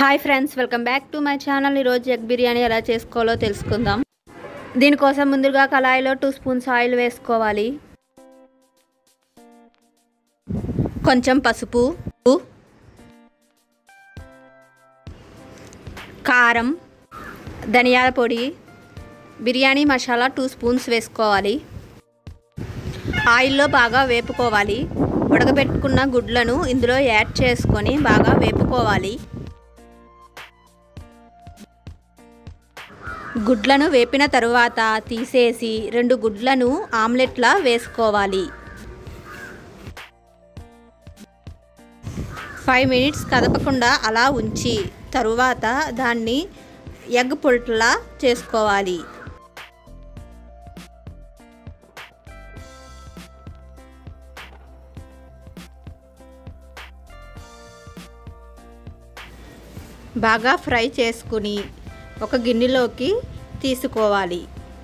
hi friends welcome back to my channel ఈరోజు egg biryani ఎలా చేసుకోవాలో తెలుసుకుందాం దీనికోసం ముందుగా కళాయిలో టూ స్పూన్స్ ఆయిల్ వేసుకోవాలి కొంచెం పసుపు కారం ధనియాల పొడి బిర్యానీ మసాలా టూ స్పూన్స్ వేసుకోవాలి ఆయిల్లో బాగా వేపుకోవాలి ఉడకబెట్టుకున్న గుడ్లను ఇందులో యాడ్ చేసుకొని బాగా వేపుకోవాలి గుడ్లను వేపిన తరువాత తీసేసి రెండు గుడ్లను ఆమ్లెట్లా వేసుకోవాలి ఫైవ్ మినిట్స్ కదపకుండా అలా ఉంచి తరువాత దాన్ని ఎగ్ పుల్ట్లా చేసుకోవాలి బాగా ఫ్రై చేసుకుని ఒక గిన్నెలోకి తీసుకోవాలి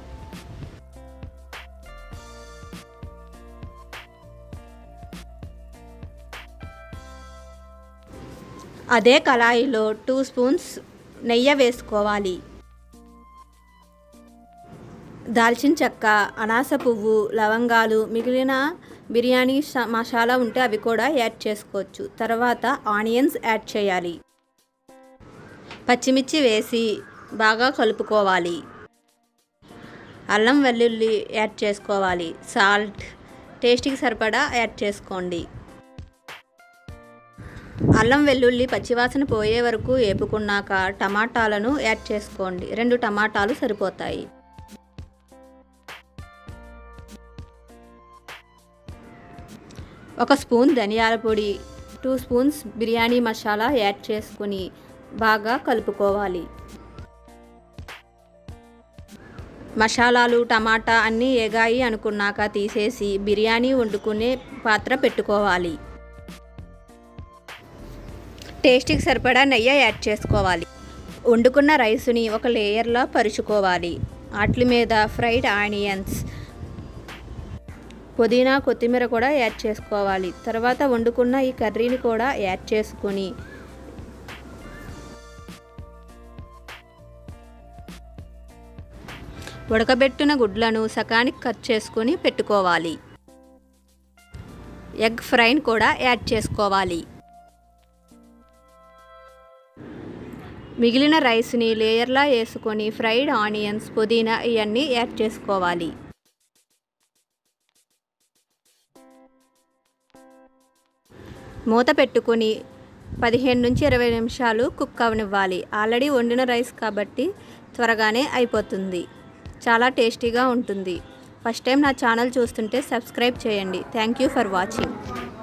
అదే కళాయిలో టూ స్పూన్స్ నెయ్యి వేసుకోవాలి దాల్చిన చెక్క అనాస పువ్వు లవంగాలు మిగిలిన బిర్యానీ మసాలా ఉంటే అవి కూడా యాడ్ చేసుకోవచ్చు తర్వాత ఆనియన్స్ యాడ్ చేయాలి పచ్చిమిర్చి వేసి బాగా కలుపుకోవాలి అల్లం వెల్లుల్లి యాడ్ చేసుకోవాలి సాల్ట్ టేస్ట్కి సరిపడా యాడ్ చేసుకోండి అల్లం వెల్లుల్లి పచ్చివాసన పోయే వరకు వేపుకున్నాక టమాటాలను యాడ్ చేసుకోండి రెండు టమాటాలు సరిపోతాయి ఒక స్పూన్ ధనియాల పొడి two spoons biryani masala add చేసుకుని బాగా కలుపుకోవాలి మసాలాలు టమాటా అన్నీ ఎగాయి అనుకున్నాక తీసేసి బిర్యానీ వండుకునే పాత్ర పెట్టుకోవాలి టేస్ట్కి సరిపడా నెయ్యి యాడ్ చేసుకోవాలి వండుకున్న రైస్ని ఒక లేయర్లో పరుచుకోవాలి వాటి మీద ఫ్రైడ్ ఆనియన్స్ పుదీనా కొత్తిమీర కూడా యాడ్ చేసుకోవాలి తర్వాత వండుకున్న ఈ కర్రీని కూడా యాడ్ చేసుకొని ఉడకబెట్టిన గుడ్లను సకానికి కట్ చేసుకొని పెట్టుకోవాలి ఎగ్ ఫ్రైని కూడా యాడ్ చేసుకోవాలి మిగిలిన రైస్ని లేయర్లా వేసుకొని ఫ్రైడ్ ఆనియన్స్ పుదీనా ఇవన్నీ యాడ్ చేసుకోవాలి మూత పెట్టుకొని పదిహేను నుంచి ఇరవై నిమిషాలు కుక్ అవనివ్వాలి ఆల్రెడీ వండిన రైస్ కాబట్టి త్వరగానే అయిపోతుంది చాలా టేస్టీగా ఉంటుంది ఫస్ట్ టైం నా ఛానల్ చూస్తుంటే సబ్స్క్రైబ్ చేయండి థ్యాంక్ యూ ఫర్ వాచింగ్